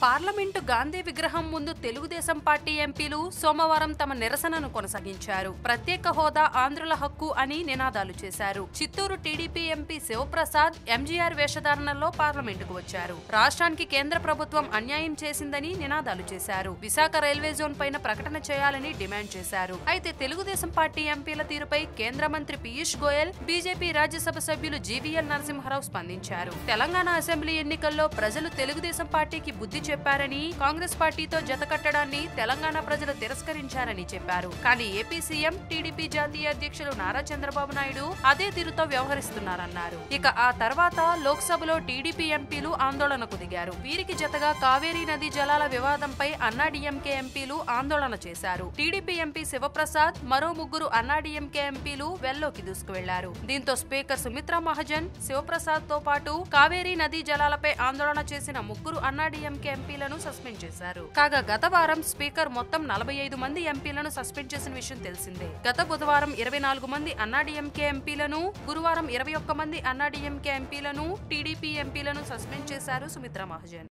parliament Gandhi విగ్రహం ముందు Telugu Desam party ఎంపీలు సోమవారం తమ నిరసనను కొనసాగించారు ప్రత్యేక హోదా ఆంధ్రుల హక్కు అని నినాదాలు చేశారు చిత్తూరు టీడీపీ ఎంపీ శివప్రసాద్ ఎంజీఆర్ వేషధారణలో పార్లమెంటుకు వచ్చారు రాష్ట్రానికి కేంద్ర ప్రభుత్వం అన్యాయం చేసిందని నినాదాలు చేశారు విశాఖ రైల్వే జోన్ పైన ప్రకటన చేయాలని డిమాండ్ చేశారు అయితే తెలుగుదేశం పార్టీ ఎంపీల తీరుపై కేంద్ర మంత్రి పీయూష్ గోయల్ బీజేపీ రాజ్యసభ సభ్యులు జీవీఎల్ నరసింహారావు స్పందించారు తెలంగాణ అసెంబ్లీ ఎన్నికల్లో ప్రజలు తెలుగుదేశం పార్టీకి బుద్ధి చెప్పారని కాంగ్రెస్ పార్టీతో జతకట్టడాన్ని తెలంగాణ ప్రజలు తిరస్కరించారని చెప్పారు కానీ ఏపీ సీఎం టీడీపీ జాతీయ అధ్యక్షులు నారా చంద్రబాబు నాయుడు అదే తీరుతో వ్యవహరిస్తున్నారన్నారు ఇక ఆ తర్వాత లోక్సభలో టీడీపీ ఎంపీలు ఆందోళనకు దిగారు వీరికి జతగా కావేరీ నదీ జలాల వివాదంపై అన్నాడీఎంకే ఎంపీలు ఆందోళన చేశారు టీడీపీ ఎంపీ శివప్రసాద్ మరో ముగ్గురు అన్నాడీఎంకే ఎంపీలు వెల్లోకి దూసుకువెళ్లారు దీంతో స్పీకర్ సుమిత్రా మహాజన్ శివప్రసాద్ తో పాటు కావేరీ నదీ జలాలపై ఆందోళన చేసిన ముగ్గురు అన్నాడీఎంకే ఎంపీలను సస్పెండ్ చేశారు కాగా గత వారం స్పీకర్ మొత్తం నలభై ఐదు మంది ఎంపీలను సస్పెండ్ చేసిన విషయం తెలిసిందే గత బుధవారం ఇరవై నాలుగు మంది అన్నాడీఎంకే ఎంపీలను గురువారం ఇరవై ఒక్క మంది అన్నాడీఎంకే ఎంపీలను టీడీపీ ఎంపీలను సస్పెండ్ చేశారు సుమిత్రా మహాజన్